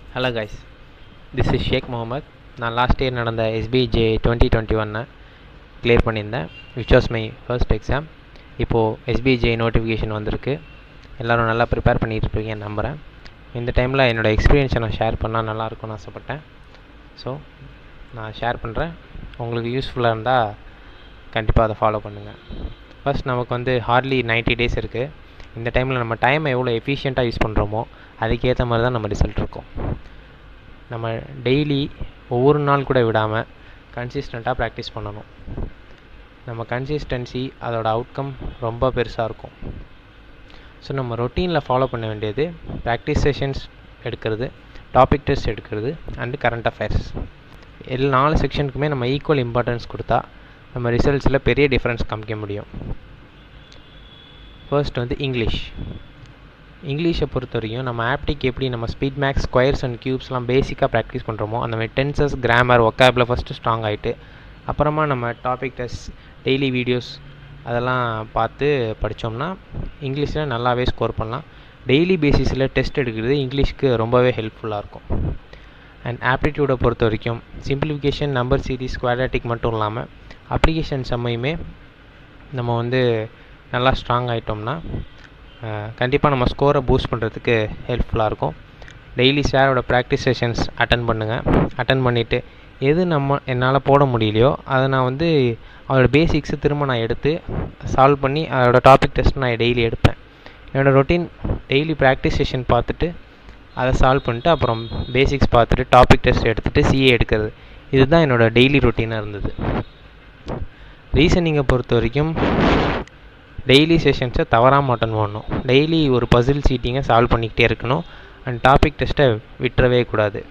hello guys this is Sheikh Mohammed நான் last year நடந்த SBJ twenty twenty ஒன்னை கிளியர் பண்ணியிருந்தேன் which was my first exam இப்போது எஸ்பிஜே நோட்டிஃபிகேஷன் வந்திருக்கு எல்லோரும் நல்லா ப்ரிப்பேர் பண்ணிட்டு இருப்பீங்கன்னு நம்புகிறேன் இந்த டைமில் என்னோடய எக்ஸ்பீரியன்ஸை நான் ஷேர் பண்ணால் நல்லாயிருக்கும்னு ஆசைப்பட்டேன் ஸோ நான் ஷேர் பண்ணுறேன் உங்களுக்கு யூஸ்ஃபுல்லாக இருந்தால் கண்டிப்பாக அதை ஃபாலோ பண்ணுங்கள் ஃபர்ஸ்ட் நமக்கு வந்து ஹார்ட்லி நைன்ட்டி டேஸ் இருக்குது இந்த டைமில் நம்ம டைமை எவ்வளோ எஃபிஷியண்ட்டாக யூஸ் பண்ணுறோமோ அதுக்கேற்ற மாதிரி தான் நம்ம ரிசல்ட் இருக்கும் நம்ம டெய்லி ஒவ்வொரு நாள் கூட விடாமல் கன்சிஸ்டண்ட்டாக ப்ராக்டிஸ் பண்ணணும் நம்ம கன்சிஸ்டன்சி அதோட அவுட்கம் ரொம்ப பெருசாக இருக்கும் ஸோ நம்ம ரொட்டீனில் ஃபாலோ பண்ண வேண்டியது ப்ராக்டிஸ் செஷன்ஸ் எடுக்கிறது டாபிக் டெஸ்ட் எடுக்கிறது அண்டு கரண்ட் அஃபேர்ஸ் எல்லா நாலு செக்ஷனுக்குமே நம்ம ஈக்குவல் இம்பார்ட்டன்ஸ் கொடுத்தா நம்ம ரிசல்ட்ஸில் பெரிய டிஃப்ரென்ஸ் காமிக்க முடியும் ஃபர்ஸ்ட் வந்து இங்கிலீஷ் இங்கிலீஷை பொறுத்த வரைக்கும் நம்ம ஆப்டிக் எப்படி நம்ம ஸ்பீட் மேக்ஸ் ஸ்கொயர்ஸ் அண்ட் க்யூப்ஸ்லாம் பேசிக்காக ப்ராக்டிஸ் பண்ணுறோமோ அந்த மாதிரி டென்சஸ் கிராமர் ஒக்காபில் ஃபஸ்ட்டு ஸ்ட்ராங் ஆகிட்டு அப்புறமா நம்ம டாபிக் டெஸ்ட் டெய்லி வீடியோஸ் அதெல்லாம் பார்த்து படித்தோம்னா இங்கிலீஷில் நல்லாவே ஸ்கோர் பண்ணலாம் டெய்லி பேசிஸில் டெஸ்ட் எடுக்கிறது இங்கிலீஷ்க்கு ரொம்பவே ஹெல்ப்ஃபுல்லாக இருக்கும் அண்ட் ஆப்டிடியூடை பொறுத்த வரைக்கும் சிம்பிளிஃபிகேஷன் நம்பர் சீரீஸ் குவாட்ராட்டிக் மட்டும் இல்லாமல் அப்ளிகேஷன் செம்மையுமே நம்ம வந்து நல்லா ஸ்ட்ராங் ஆகிட்டோம்னா கண்டிப்பாக நம்ம ஸ்கோரை பூஸ்ட் பண்ணுறதுக்கு ஹெல்ப்ஃபுல்லாக இருக்கும் டெய்லி சாரோட ப்ராக்டிஸ் செஷன்ஸ் அட்டன் பண்ணுங்கள் அட்டன் பண்ணிவிட்டு எது நம்ம என்னால் போட முடியலையோ அதை நான் வந்து அதோட பேசிக்ஸை திரும்ப நான் எடுத்து சால்வ் பண்ணி அதோட டாபிக் டெஸ்ட் நான் டெய்லி எடுப்பேன் என்னோடய ரொட்டீன் டெய்லி ப்ராக்டிஸ் செஷன் பார்த்துட்டு அதை சால்வ் பண்ணிட்டு அப்புறம் பேசிக்ஸ் பார்த்துட்டு டாபிக் டெஸ்ட் எடுத்துகிட்டு சிஏ எடுக்கிறது இதுதான் என்னோடய டெய்லி ரொட்டீனாக இருந்தது ரீசனிங்கை பொறுத்த வரைக்கும் டெய்லி செஷன்ஸை தவறாமல் அட்டன் பண்ணணும் டெய்லி ஒரு பசில் சீட்டிங்கை சால்வ் பண்ணிக்கிட்டே இருக்கணும் அண்ட் டாபிக் டெஸ்ட்டை விட்டுறவே கூடாது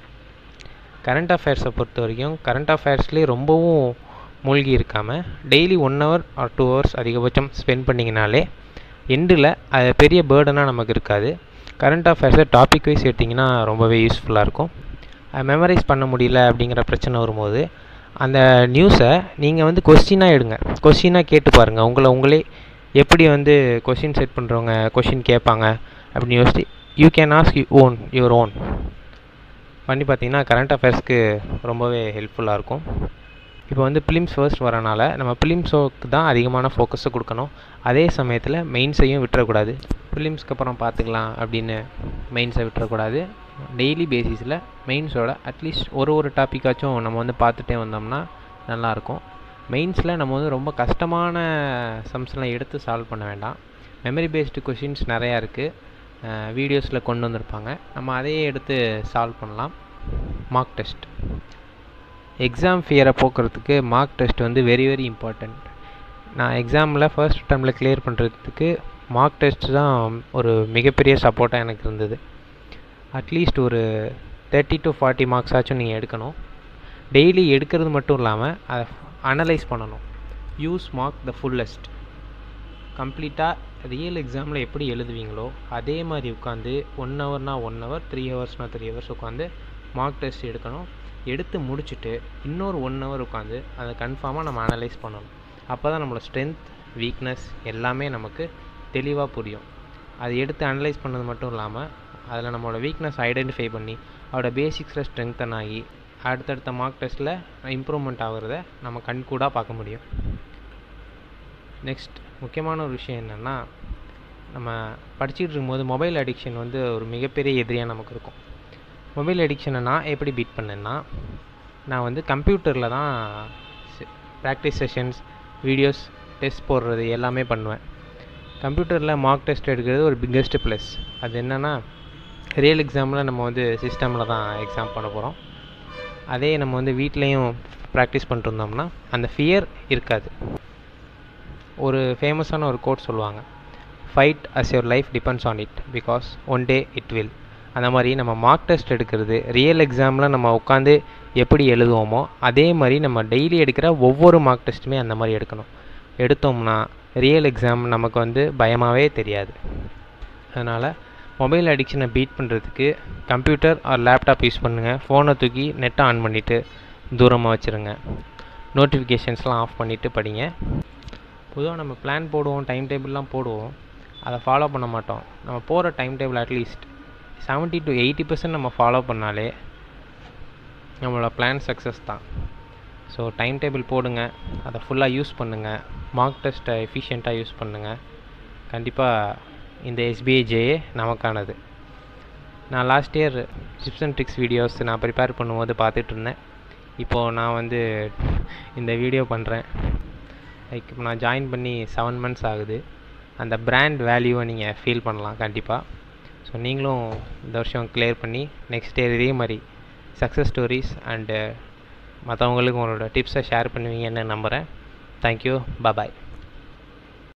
கரண்ட் அஃபேர்ஸை பொறுத்த வரைக்கும் கரண்ட் அஃபேர்ஸ்லேயே ரொம்பவும் மூழ்கி இருக்காமல் daily one hour or two hours அதிகபட்சம் ஸ்பெண்ட் பண்ணிங்கனாலே எண்டில் அது பெரிய பேர்டனாக நமக்கு இருக்காது கரண்ட் அஃபேர்ஸை டாபிக் வைஸ் எடுத்திங்கன்னா ரொம்பவே யூஸ்ஃபுல்லாக இருக்கும் மெமரைஸ் பண்ண முடியல அப்படிங்கிற பிரச்சனை வரும்போது அந்த நியூஸை நீங்கள் வந்து கொஸ்டினாக எடுங்க கொஸ்டினாக கேட்டு பாருங்கள் உங்களை உங்களே எப்படி வந்து கொஷின் செட் பண்ணுறவங்க கொஷின் கேட்பாங்க அப்படின்னு யோசிச்சு you can ask you own your own பண்ணி பார்த்தீங்கன்னா கரண்ட் அஃபேர்ஸ்க்கு ரொம்பவே ஹெல்ப்ஃபுல்லாக இருக்கும் இப்போ வந்து ஃபிலிம்ஸ் ஃபர்ஸ்ட் வரனால நம்ம ஃபிலிம்ஸோக்கு தான் அதிகமான ஃபோக்கஸை கொடுக்கணும் அதே சமயத்தில் மெயின்ஸையும் விட்டுறக்கூடாது ஃபிலிம்ஸ்க்கு அப்புறம் பார்த்துக்கலாம் அப்படின்னு மெயின்ஸை விட்டுறக்கூடாது டெய்லி பேசிஸில் மெயின்ஸோட அட்லீஸ்ட் ஒரு ஒரு டாப்பிக்காச்சும் நம்ம வந்து பார்த்துட்டே வந்தோம்னா நல்லாயிருக்கும் மெயின்ஸில் நம்ம வந்து ரொம்ப கஷ்டமான சம்ஸ்லாம் எடுத்து சால்வ் பண்ண வேண்டாம் மெமரி பேஸ்டு கொஷின்ஸ் நிறையா இருக்குது வீடியோஸில் கொண்டு வந்திருப்பாங்க நம்ம அதையே எடுத்து சால்வ் பண்ணலாம் மார்க் டெஸ்ட் எக்ஸாம் ஃபியரை போக்குறதுக்கு மார்க் டெஸ்ட் வந்து வெரி வெரி இம்பார்ட்டண்ட் நான் எக்ஸாமில் ஃபர்ஸ்ட் அட்டம்ப்டில் கிளியர் பண்ணுறதுக்கு மார்க் டெஸ்ட் தான் ஒரு மிகப்பெரிய சப்போர்ட்டாக எனக்கு இருந்தது அட்லீஸ்ட் ஒரு தேர்ட்டி டு ஃபார்ட்டி மார்க்ஸ் ஆச்சும் நீங்கள் எடுக்கணும் டெய்லி எடுக்கிறது மட்டும் இல்லாமல் அதை அனலைஸ் பண்ணணும் யூஸ் மார்க் த ஃபுல்லஸ்ட் கம்ப்ளீட்டாக ரியல் எக்ஸாமில் எப்படி எழுதுவீங்களோ அதே மாதிரி உட்காந்து ஒன் ஹவர்னால் ஒன் ஹவர் த்ரீ ஹவர்ஸ்னால் த்ரீ ஹவர்ஸ் உட்காந்து மார்க் டெஸ்ட் எடுக்கணும் எடுத்து முடிச்சுட்டு இன்னொரு ஒன் ஹவர் உட்காந்து அதை கன்ஃபார்மாக நம்ம அனலைஸ் பண்ணணும் அப்போ தான் நம்மளோட ஸ்ட்ரென்த் வீக்னஸ் எல்லாமே நமக்கு தெளிவாக புரியும் அது எடுத்து அனலைஸ் பண்ணது மட்டும் இல்லாமல் அதில் நம்மளோட வீக்னஸ் ஐடென்டிஃபை பண்ணி அதோட பேசிக்ஸில் ஸ்ட்ரென்த்தன் ஆகி அடுத்தடுத்த மார்க் டெஸ்ட்டில் இம்ப்ரூவ்மெண்ட் ஆகிறத நம்ம கண்கூடாக பார்க்க முடியும் நெக்ஸ்ட் முக்கியமான ஒரு விஷயம் என்னென்னா நம்ம படிச்சுட்டு இருக்கும்போது மொபைல் அடிக்ஷன் வந்து ஒரு மிகப்பெரிய எதிரியாக நமக்கு இருக்கும் மொபைல் அடிக்ஷனை நான் எப்படி பீட் பண்ணேன்னா நான் வந்து கம்ப்யூட்டரில் தான் ப்ராக்டிஸ் செஷன்ஸ் வீடியோஸ் டெஸ்ட் போடுறது எல்லாமே பண்ணுவேன் கம்ப்யூட்டரில் மார்க் டெஸ்ட் எடுக்கிறது ஒரு பிக்கெஸ்ட் ப்ளஸ் அது என்னென்னா ரியல் எக்ஸாமில் நம்ம வந்து சிஸ்டமில் தான் எக்ஸாம் பண்ண போகிறோம் அதே நம்ம வந்து வீட்லேயும் ப்ராக்டிஸ் பண்ணிட்டு இருந்தோம்னா அந்த ஃபியர் இருக்காது ஒரு ஃபேமஸான ஒரு கோட் சொல்லுவாங்க fight as your life depends on it because one day it will அந்த மாதிரி நம்ம மார்க் டெஸ்ட் எடுக்கிறது ரியல் எக்ஸாமில் நம்ம உட்காந்து எப்படி எழுதுவோமோ அதே மாதிரி நம்ம டெய்லி எடுக்கிற ஒவ்வொரு மார்க் டெஸ்ட்டுமே அந்த மாதிரி எடுக்கணும் எடுத்தோம்னா ரியல் எக்ஸாம் நமக்கு வந்து பயமாகவே தெரியாது அதனால் மொபைல் அடிக்ஷனை பீட் பண்ணுறதுக்கு கம்ப்யூட்டர் ஆர் லேப்டாப் யூஸ் பண்ணுங்கள் ஃபோனை தூக்கி நெட்டை ஆன் பண்ணிவிட்டு தூரமாக வச்சுருங்க நோட்டிஃபிகேஷன்ஸ்லாம் ஆஃப் பண்ணிவிட்டு படிங்க பொதுவாக நம்ம பிளான் போடுவோம் டைம் டேபிள்லாம் போடுவோம் அதை ஃபாலோ பண்ண மாட்டோம் நம்ம போகிற time table at least seventy to eighty percent நம்ம ஃபாலோ பண்ணாலே நம்மளோட பிளான் சக்ஸஸ் தான் ஸோ டைம் டேபிள் போடுங்க அதை ஃபுல்லாக யூஸ் பண்ணுங்கள் மார்க் டெஸ்ட்டை எஃபிஷியண்ட்டாக யூஸ் பண்ணுங்கள் கண்டிப்பாக இந்த எஸ்பிஐ ஜேஏ நமக்கானது நான் last year tips and tricks videos நான் ப்ரிப்பேர் பண்ணும்போது பார்த்துட்டு இருந்தேன் இப்போது நான் வந்து இந்த வீடியோ பண்ணுறேன் லைக் நான் ஜாயின் பண்ணி செவன் மந்த்ஸ் ஆகுது அந்த பிராண்ட் வேல்யூவை நீங்கள் ஃபீல் பண்ணலாம் கண்டிப்பாக ஸோ நீங்களும் இந்த வருஷம் கிளியர் பண்ணி நெக்ஸ்ட் இயர் இதே மாதிரி சக்ஸஸ் ஸ்டோரிஸ் அண்டு மற்றவங்களுக்கு உங்களோட டிப்ஸை ஷேர் பண்ணுவீங்கன்னு நம்புகிறேன் தேங்க்யூ பாய்